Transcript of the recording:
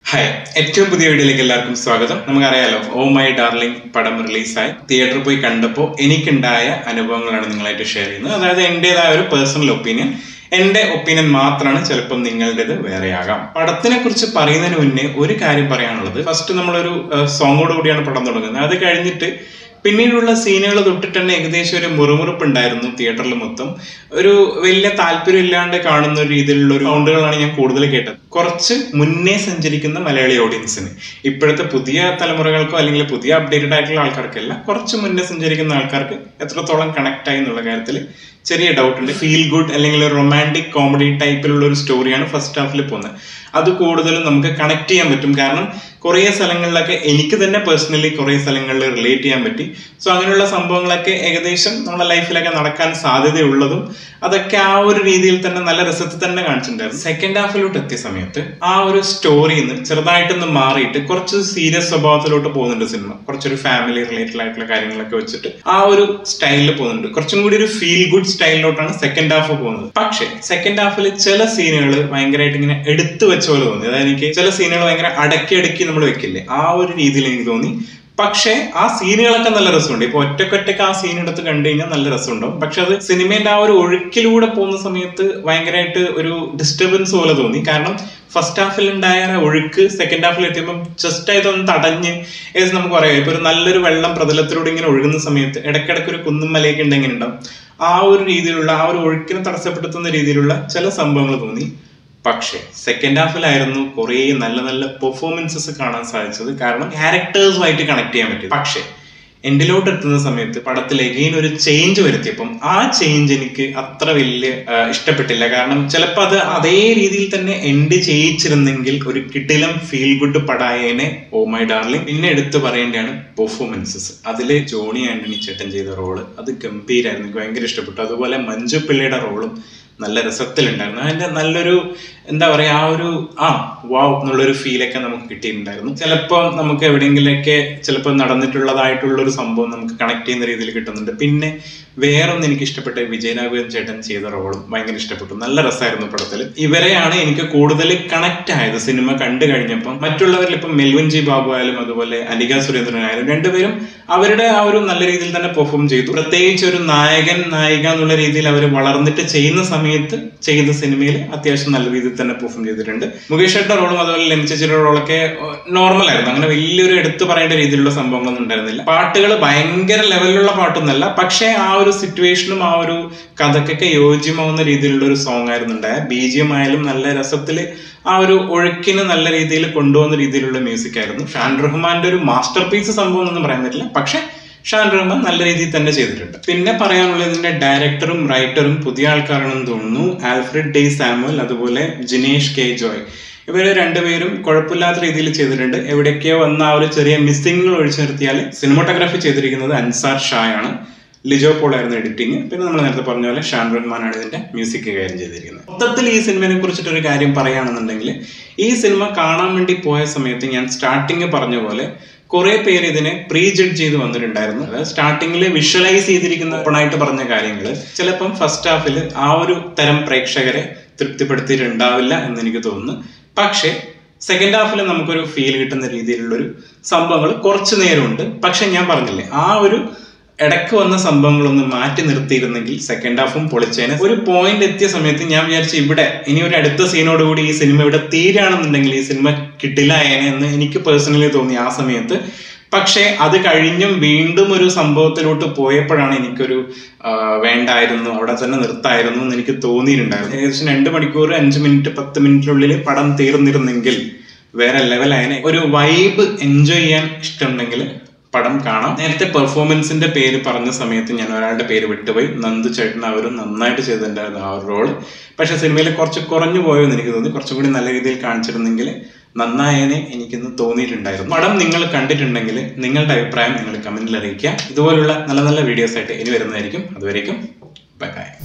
hi ഏറ്റവും പുതിയ വീഡിയോയിലേക്ക് എല്ലാവർക്കും സ്വാഗതം നമുക്കറിയാലോ ഓ മൈ ഡാർലിംഗ് പടം റിലീസായി തിയേറ്ററിൽ പോയി കണ്ടപ്പോൾ എനിക്കുണ്ടായ അനുഭവങ്ങളാണ് നിങ്ങളായിട്ട് ഷെയർ ചെയ്യുന്നത് അതായത് എൻ്റെതായ ഒരു പേഴ്സണൽ ഒപ്പീനിയൻ എൻ്റെ ഒപ്പീനിയൻ മാത്രമാണ് ചിലപ്പം നിങ്ങളുടേത് വേറെയാകാം പടത്തിനെ കുറിച്ച് പറയുന്നതിന് മുന്നേ ഒരു കാര്യം പറയാനുള്ളത് ഫസ്റ്റ് നമ്മളൊരു സോങ്ങോട് കൂടിയാണ് പടം തുടങ്ങുന്നത് അത് കഴിഞ്ഞിട്ട് പിന്നീടുള്ള സീനുകൾ തൊട്ടിട്ട് തന്നെ ഏകദേശം ഒരു മുറുമുറുപ്പ് ഉണ്ടായിരുന്നു തിയേറ്ററിൽ മൊത്തം ഒരു വലിയ താല്പര്യം ഇല്ലാണ്ട് കാണുന്ന ഒരു രീതിയിലുള്ള ഒരു സൗണ്ടുകളാണ് ഞാൻ കൂടുതൽ കേട്ടത് കുറച്ച് മുന്നേ സഞ്ചരിക്കുന്ന മലയാളി ഓഡിയൻസിന് ഇപ്പോഴത്തെ പുതിയ തലമുറകൾക്കോ അല്ലെങ്കിൽ പുതിയ അപ്ഡേറ്റഡ് ആയിട്ടുള്ള ആൾക്കാർക്കല്ല കുറച്ച് മുന്നേ സഞ്ചരിക്കുന്ന ആൾക്കാർക്ക് എത്രത്തോളം കണക്ട് ആയി എന്നുള്ള കാര്യത്തിൽ ചെറിയ ഡൗട്ട് ഉണ്ട് ഫീൽ ഗുഡ് അല്ലെങ്കിൽ ഒരു റൊമാൻറ്റിക് കോമഡി ടൈപ്പിലുള്ള ഒരു സ്റ്റോറിയാണ് ഫസ്റ്റ് ഹാഫിൽ പോകുന്നത് അത് കൂടുതലും നമുക്ക് കണക്ട് ചെയ്യാൻ പറ്റും കാരണം കുറേ സ്ഥലങ്ങളിലൊക്കെ എനിക്ക് തന്നെ പേഴ്സണലി കുറേ സ്ഥലങ്ങളിൽ റിലേറ്റ് ചെയ്യാൻ പറ്റി സോ അങ്ങനെയുള്ള സംഭവങ്ങളൊക്കെ ഏകദേശം നമ്മുടെ ലൈഫിലൊക്കെ നടക്കാൻ സാധ്യതയുള്ളതും അതൊക്കെ ആ ഒരു രീതിയിൽ തന്നെ നല്ല രസത്തിൽ തന്നെ കാണിച്ചിട്ടുണ്ടായിരുന്നു സെക്കൻഡ് ഹാഫിലോട്ട് എത്തിയ സമയത്ത് ആ ഒരു സ്റ്റോറിയിൽ നിന്ന് ചെറുതായിട്ടൊന്ന് മാറിയിട്ട് കുറച്ച് സീരിയസ് സ്വഭാവത്തിലോട്ട് പോകുന്നുണ്ട് സിനിമ കുറച്ചൊരു ഫാമിലി റിലേറ്റഡ് ആയിട്ടുള്ള കാര്യങ്ങളൊക്കെ വെച്ചിട്ട് ആ ഒരു സ്റ്റൈലിൽ പോകുന്നുണ്ട് കുറച്ചും കൂടി ഒരു ഫീൽ ഗുഡ് സ്റ്റൈലിലോട്ടാണ് സെക്കൻഡ് ഹാഫ് പോകുന്നത് പക്ഷേ സെക്കൻഡ് ഹാഫിൽ ചില സീനുകൾ ഭയങ്കരമായിട്ട് ഇങ്ങനെ എടുത്തു വെച്ച പോലെ തോന്നി അതായത് എനിക്ക് ചില സീനുകൾ ഭയങ്കര അടക്കി അടക്കി നമ്മൾ വെക്കില്ലേ ആ ഒരു രീതിയിൽ എനിക്ക് തോന്നി പക്ഷേ ആ സീനുകളൊക്കെ നല്ല രസമുണ്ട് ഇപ്പൊ ഒറ്റക്കൊറ്റക്ക് ആ സീൻ എടുത്ത് കണ്ടു കഴിഞ്ഞാൽ നല്ല രസമുണ്ടാവും പക്ഷെ അത് സിനിമയുടെ ആ ഒരു ഒഴുക്കിലൂടെ പോകുന്ന സമയത്ത് ഭയങ്കരമായിട്ട് ഒരു ഡിസ്റ്റർബൻസ് പോലെ തോന്നി കാരണം ഫസ്റ്റ് ഹാഫിൽ ഉണ്ടായ ആ ഒഴുക്ക് സെക്കൻഡ് ഹാഫിൽ എത്തിയപ്പോൾ ജസ്റ്റ് ആയിട്ടൊന്ന് തടഞ്ഞ് ഏകദേശം നമുക്ക് പറയാം ഇപ്പൊ ഒരു നല്ലൊരു വെള്ളം പ്രതലത്തിലൂടെ ഇങ്ങനെ ഒഴുകുന്ന സമയത്ത് ഇടയ്ക്കിടയ്ക്ക് ഒരു കുന്നും മലയൊക്കെ ഉണ്ടെങ്കിൽ ഉണ്ടാവും ആ ഒരു രീതിയിലുള്ള ആ ഒരു ഒഴുക്കിനെ തടസ്സപ്പെടുത്തുന്ന രീതിയിലുള്ള ചില സംഭവങ്ങൾ തോന്നി പക്ഷേ സെക്കൻഡ് ഹാഫിലായിരുന്നു കുറേ നല്ല നല്ല പെർഫോമൻസസ് കാണാൻ സാധിച്ചത് കാരണം ക്യാരക്ടേഴ്സുമായിട്ട് കണക്ട് ചെയ്യാൻ പറ്റും പക്ഷേ എൻഡിലോട്ട് എത്തുന്ന സമയത്ത് പടത്തിൽ എഗെയിൻ ഒരു ചേഞ്ച് വരുത്തിയപ്പം ആ ചേഞ്ച് എനിക്ക് അത്ര വലിയ ഇഷ്ടപ്പെട്ടില്ല കാരണം ചിലപ്പോൾ അത് അതേ രീതിയിൽ തന്നെ എൻഡ് ചെയ്യിച്ചിരുന്നെങ്കിൽ ഒരു കിടിലം ഫീൽ ഗുഡ് പടായേനെ ഓ മൈ ഡാർലിംഗ് പിന്നെ എടുത്തു പറയേണ്ടതാണ് പെർഫോമൻസസ് അതിൽ ജോണി ആന്റണി ചേട്ടൻ ചെയ്ത റോള് അത് ഗംഭീരായിരുന്നു എനിക്ക് ഭയങ്കര ഇഷ്ടപ്പെട്ടു അതുപോലെ മഞ്ജു പിള്ളയുടെ റോളും നല്ല രസത്തിലുണ്ടായിരുന്നു അതിന്റെ നല്ലൊരു എന്താ പറയാ ആ ഒരു ആ വാവ് എന്നുള്ളൊരു ഫീലൊക്കെ നമുക്ക് കിട്ടിയിട്ടുണ്ടായിരുന്നു ചിലപ്പോൾ നമുക്ക് എവിടെയെങ്കിലൊക്കെ ചിലപ്പോൾ നടന്നിട്ടുള്ളതായിട്ടുള്ള ഒരു സംഭവം നമുക്ക് കണക്ട് ചെയ്യുന്ന രീതിയിൽ കിട്ടുന്നുണ്ട് പിന്നെ വേറൊന്ന് എനിക്ക് ഇഷ്ടപ്പെട്ട വിജയരാഘവൻ ചേട്ടൻ ചെയ്ത റോളും ഭയങ്കര ഇഷ്ടപ്പെട്ടു നല്ല രസമായിരുന്നു പടത്തിൽ ഇവരെയാണ് എനിക്ക് കൂടുതൽ കണക്ട് ആയത് സിനിമ കണ്ടു കഴിഞ്ഞപ്പം മറ്റുള്ളവരിൽ ഇപ്പം മെൽവിൻ ജി ബാബു ആയാലും അതുപോലെ അനിക സുരേന്ദ്രൻ ആയാലും രണ്ടുപേരും അവരുടെ ആ ഒരു നല്ല രീതിയിൽ തന്നെ പെർഫോം ചെയ്തു പ്രത്യേകിച്ച് ഒരു നായകൻ നായിക എന്നുള്ള രീതിയിൽ അവർ വളർന്നിട്ട് ചെയ്യുന്ന സമയത്ത് ചെയ്ത സിനിമയിൽ അത്യാവശ്യം നല്ല രീതിയിൽ തന്നെ പെർഫോം ചെയ്തിട്ടുണ്ട് മുകേഷ് ചേട്ടൻ്റെ റോളും അതുപോലെ ലെമിച്ചേച്ചിയുടെ റോളൊക്കെ നോർമൽ ആയിരുന്നു അങ്ങനെ വലിയൊരു എടുത്തു പറയേണ്ട രീതിയിലുള്ള സംഭവങ്ങളൊന്നും ഉണ്ടായിരുന്നില്ല പാട്ടുകൾ ഭയങ്കര ലെവലിലുള്ള പാട്ടൊന്നുമല്ല പക്ഷേ ആ ഒരു സിറ്റുവേഷനും ആ ഒരു കഥക്കൊക്കെ യോജ്യമാവുന്ന രീതിയിലുള്ള ഒരു സോങ് ആയിരുന്നു ഉണ്ടായത് ബി ജി എം ആയാലും നല്ല രസത്തിൽ ആ ഒരു ഒഴുക്കിന് നല്ല രീതിയിൽ കൊണ്ടുപോകുന്ന രീതിയിലുള്ള മ്യൂസിക് ആയിരുന്നു ഷാൻ റഹ്മാന്റെ ഒരു മാസ്റ്റർ പീസ് സംഭവം എന്നൊന്നും പറയാൻ പറ്റില്ല പക്ഷേ ഷാൻ റഹ്മാൻ നല്ല രീതിയിൽ തന്നെ ചെയ്തിട്ടുണ്ട് പിന്നെ പറയാനുള്ളത് ഇതിന്റെ ഡയറക്ടറും റൈറ്ററും പുതിയ ആൾക്കാരാണെന്ന് തോന്നുന്നു ആൽഫ്രഡ് ഡേ സാമുവൽ അതുപോലെ ജിനേഷ് കെ ജോയ് ഇവര് രണ്ടുപേരും കുഴപ്പമില്ലാത്ത രീതിയിൽ ചെയ്തിട്ടുണ്ട് എവിടെയൊക്കെയോ വന്ന ആ ഒരു ചെറിയ മിസ്സിങ്ങുകൾ ഒഴിച്ചു നിർത്തിയാൽ സിനിമോട്ടോഗ്രാഫി ചെയ്തിരിക്കുന്നത് അൻസാർ ഷായാണ് ലിജോ പോൾ ആയിരുന്നു എഡിറ്റിംഗ് പിന്നെ നമ്മൾ നേരത്തെ പറഞ്ഞ പോലെ ഷാൻ റഹ്മാനാണ് ഇതിന്റെ മ്യൂസിക് കൈകാര്യം ചെയ്തിരിക്കുന്നത് മൊത്തത്തിൽ ഈ സിനിമയെ കുറിച്ചിട്ട് ഒരു കാര്യം പറയുകയാണെന്നുണ്ടെങ്കിൽ ഈ സിനിമ കാണാൻ വേണ്ടി പോയ സമയത്ത് ഞാൻ സ്റ്റാർട്ടിങ് പറഞ്ഞ പോലെ കുറെ പേര് ഇതിനെ പ്രീ ജഡ്ജ് ചെയ്ത് വന്നിട്ടുണ്ടായിരുന്നു അതായത് സ്റ്റാർട്ടിങ്ങിൽ വിഷ്വലൈസ് ചെയ്തിരിക്കുന്ന ഓപ്പണായിട്ട് പറഞ്ഞ കാര്യങ്ങൾ ചിലപ്പം ഫസ്റ്റ് ഹാഫിൽ ആ ഒരു തരം പ്രേക്ഷകരെ തൃപ്തിപ്പെടുത്തിയിട്ടുണ്ടാവില്ല എന്ന് എനിക്ക് തോന്നുന്നു പക്ഷേ സെക്കൻഡ് ഹാഫിൽ നമുക്കൊരു ഫീൽ കിട്ടുന്ന രീതിയിലുള്ളൊരു സംഭവങ്ങൾ കുറച്ച് നേരമുണ്ട് പക്ഷെ ഞാൻ പറഞ്ഞില്ലേ ആ ഒരു ഇടയ്ക്ക് വന്ന സംഭവങ്ങളൊന്ന് മാറ്റി നിർത്തിയിരുന്നെങ്കിൽ സെക്കൻഡ് ഹാഫും പൊളിച്ചേനെ ഒരു പോയിന്റ് എത്തിയ സമയത്ത് ഞാൻ വിചാരിച്ചു ഇവിടെ ഇനി ഒരു അടുത്ത സീനോട് കൂടി ഈ സിനിമ ഇവിടെ തീരാണെന്നുണ്ടെങ്കിൽ ഈ സിനിമ കിട്ടില്ലായേനെ എന്ന് എനിക്ക് പേഴ്സണലി തോന്നി ആ സമയത്ത് പക്ഷേ അത് കഴിഞ്ഞും വീണ്ടും ഒരു സംഭവത്തിലോട്ട് പോയപ്പോഴാണ് എനിക്കൊരു വേണ്ടായിരുന്നു അവിടെ തന്നെ നിർത്തായിരുന്നു എന്ന് എനിക്ക് തോന്നിയിട്ടുണ്ടായിരുന്നു ഏകദേശം രണ്ട് മണിക്കൂർ അഞ്ച് മിനിറ്റ് പത്ത് മിനിറ്റിനുള്ളിൽ പടം തീർന്നിരുന്നെങ്കിൽ വേറെ ലെവലായനെ ഒരു വൈബ് എൻജോയ് ചെയ്യാൻ ഇഷ്ടമുണ്ടെങ്കിൽ പടം കാണാം നേരത്തെ പെർഫോമൻസിന്റെ പേര് പറഞ്ഞ സമയത്ത് ഞാൻ ഒരാളുടെ പേര് വിട്ടുപോയി നന്ദു ചേട്ടൻ അവരും നന്നായിട്ട് ചെയ്തിട്ടുണ്ടായിരുന്നു ആ ഒരു റോള് പക്ഷെ സിനിമയിൽ കുറച്ച് കുറഞ്ഞു പോയെന്ന് എനിക്ക് തോന്നി കുറച്ചും കൂടി നല്ല രീതിയിൽ കാണിച്ചിരുന്നെങ്കിൽ നന്നായനെ എനിക്കിന്ന് തോന്നിയിട്ടുണ്ടായിരുന്നു പടം നിങ്ങൾ കണ്ടിട്ടുണ്ടെങ്കിൽ നിങ്ങളുടെ അഭിപ്രായം നിങ്ങൾ കമന്റിൽ അറിയിക്കുക ഇതുപോലുള്ള നല്ല നല്ല വീഡിയോസ് ആയിട്ട് ഇനി വരുന്നതായിരിക്കും അതുവരേക്കും ബൈ ബൈ